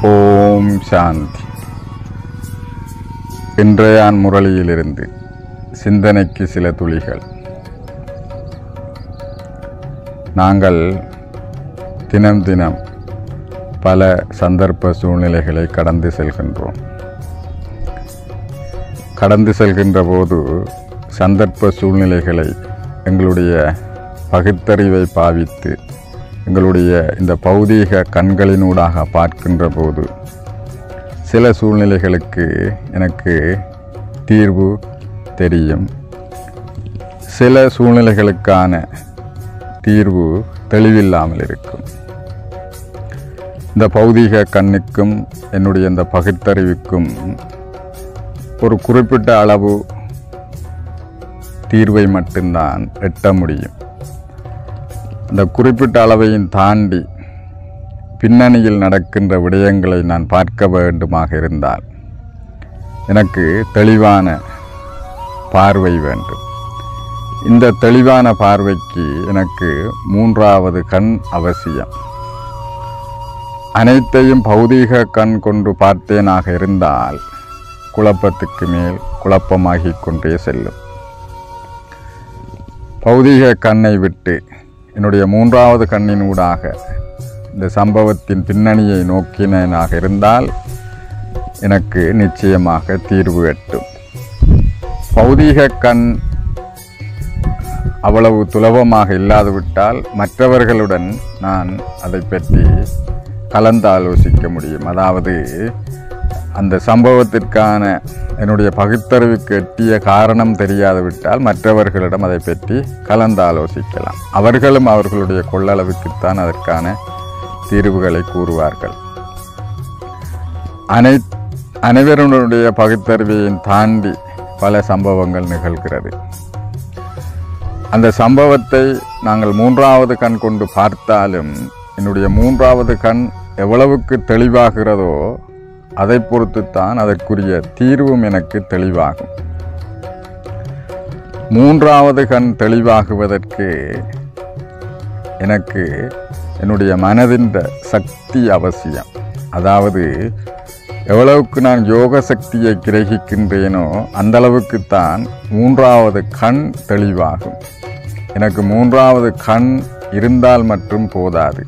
ஓம் சாந்தி இன்றையான் முரளியிலிருந்து சிந்தனைக்கு சில துளிகள் நாங்கள் தினம் தினம் பல சந்தர்ப்ப சூழ்நிலைகளை கடந்து செல்கின்றோம் கடந்து செல்கின்ற போது சந்தர்ப்ப சூழ்நிலைகளை எங்களுடைய பகுத்தறிவை பாவித்து எங்களுடைய இந்த பௌதீக கண்களினூடாக பார்க்கின்ற போது சில சூழ்நிலைகளுக்கு எனக்கு தீர்வு தெரியும் சில சூழ்நிலைகளுக்கான தீர்வு தெளிவில்லாமல் இருக்கும் இந்த பௌதீக கண்ணுக்கும் என்னுடைய இந்த பகுத்தறிவுக்கும் ஒரு குறிப்பிட்ட அளவு தீர்வை மட்டும்தான் எட்ட முடியும் அந்த குறிப்பிட்ட அளவையும் தாண்டி பின்னணியில் நடக்கின்ற விடயங்களை நான் பார்க்க வேண்டுமாக இருந்தால் எனக்கு தெளிவான பார்வை வேண்டும் இந்த தெளிவான பார்வைக்கு எனக்கு மூன்றாவது கண் அவசியம் அனைத்தையும் பௌதீக கண் கொண்டு பார்த்தேனாக இருந்தால் குழப்பத்துக்கு மேல் குழப்பமாகிக் கொண்டே செல்லும் பௌதீக கண்ணை விட்டு என்னுடைய மூன்றாவது கண்ணின் ஊடாக இந்த சம்பவத்தின் பின்னணியை நோக்கினாக இருந்தால் எனக்கு நிச்சயமாக தீர்வு எட்டும் பௌதீக கண் அவ்வளவு சுலபமாக இல்லாதுவிட்டால் மற்றவர்களுடன் நான் அதை பற்றி கலந்து ஆலோசிக்க முடியும் அதாவது அந்த சம்பவத்திற்கான என்னுடைய பகுத்தறிவுக்கு எட்டிய காரணம் தெரியாது விட்டால் மற்றவர்களிடம் அதை பற்றி கலந்து ஆலோசிக்கலாம் அவர்களும் அவர்களுடைய கொள்ளளவுக்குத்தான் அதற்கான தீர்வுகளை கூறுவார்கள் அனை அனைவருடைய பகுத்தறிவையும் தாண்டி பல சம்பவங்கள் நிகழ்கிறது அந்த சம்பவத்தை நாங்கள் மூன்றாவது கண் கொண்டு பார்த்தாலும் என்னுடைய மூன்றாவது கண் எவ்வளவுக்கு தெளிவாகிறதோ அதை பொறுத்துத்தான் அதற்குரிய தீர்வும் எனக்கு தெளிவாகும் மூன்றாவது கண் தெளிவாகுவதற்கு எனக்கு என்னுடைய மனதின் சக்தி அவசியம் அதாவது எவ்வளவுக்கு நான் யோக சக்தியை கிரகிக்கின்றேனோ அந்த அளவுக்குத்தான் மூன்றாவது கண் தெளிவாகும் எனக்கு மூன்றாவது கண் இருந்தால் மட்டும் போதாது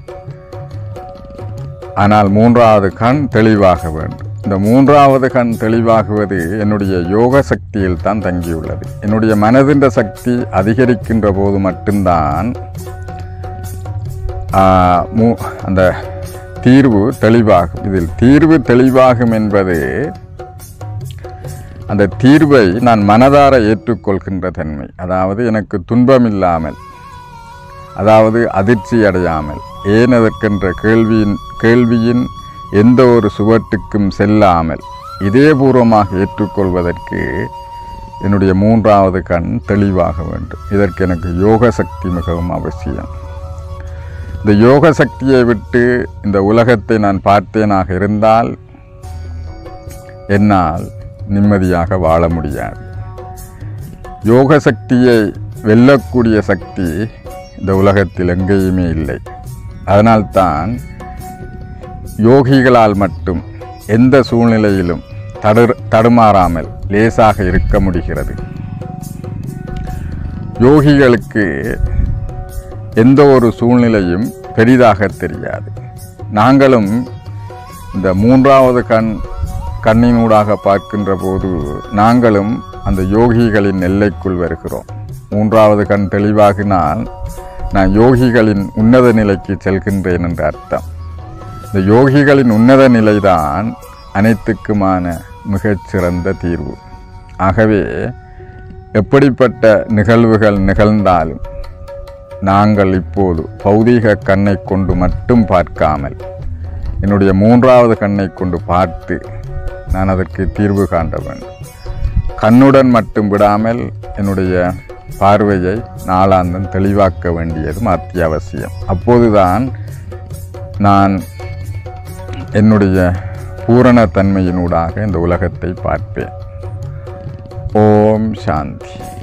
ஆனால் மூன்றாவது கண் தெளிவாக வேண்டும் இந்த மூன்றாவது கண் தெளிவாகுவது என்னுடைய யோக சக்தியில் தான் தங்கியுள்ளது என்னுடைய மனதின் சக்தி அதிகரிக்கின்ற போது மட்டும்தான் மூ அந்த தீர்வு தெளிவாகும் இதில் தீர்வு தெளிவாகும் என்பது அந்த தீர்வை நான் மனதார ஏற்றுக்கொள்கின்ற தன்மை அதாவது எனக்கு துன்பம் இல்லாமல் அதாவது அதிர்ச்சி அடையாமல் ஏன் அதற்கென்ற கேள்வியின் கேள்வியின் எந்த ஒரு சுவட்டுக்கும் செல்லாமல் இதேபூர்வமாக ஏற்றுக்கொள்வதற்கு என்னுடைய மூன்றாவது கண் தெளிவாக வேண்டும் இதற்கு எனக்கு யோக சக்தி மிகவும் அவசியம் இந்த யோக சக்தியை விட்டு இந்த உலகத்தை நான் பார்த்தேனாக இருந்தால் என்னால் நிம்மதியாக வாழ முடியாது யோக சக்தியை வெல்லக்கூடிய சக்தி இந்த உலகத்தில் எங்கேயுமே இல்லை அதனால்தான் யோகிகளால் மட்டும் எந்த சூழ்நிலையிலும் தடு தடுமாறாமல் லேசாக இருக்க முடிகிறது யோகிகளுக்கு எந்த ஒரு சூழ்நிலையும் பெரிதாக தெரியாது நாங்களும் இந்த மூன்றாவது கண் கண்ணினூடாக பார்க்கின்ற போது நாங்களும் அந்த யோகிகளின் எல்லைக்குள் வருகிறோம் மூன்றாவது கண் தெளிவாகினால் நான் யோகிகளின் உன்னத நிலைக்கு செல்கின்றேன் என்ற அர்த்தம் இந்த யோகிகளின் உன்னத நிலைதான் அனைத்துக்குமான மிகச்சிறந்த தீர்வு ஆகவே எப்படிப்பட்ட நிகழ்வுகள் நிகழ்ந்தாலும் நாங்கள் இப்போது பௌதீக கண்ணை கொண்டு மட்டும் பார்க்காமல் என்னுடைய மூன்றாவது கண்ணை கொண்டு பார்த்து நான் அதற்கு தீர்வு காண்ட வேண்டும் கண்ணுடன் மட்டும் விடாமல் என்னுடைய பார்வையை நாளாந்தம் தெளிவாக்க வேண்டியதும் அத்தியாவசியம் அப்போதுதான் நான் என்னுடைய பூரண தன்மையினூடாக இந்த உலகத்தை பார்ப்பேன் ஓம் சாந்தி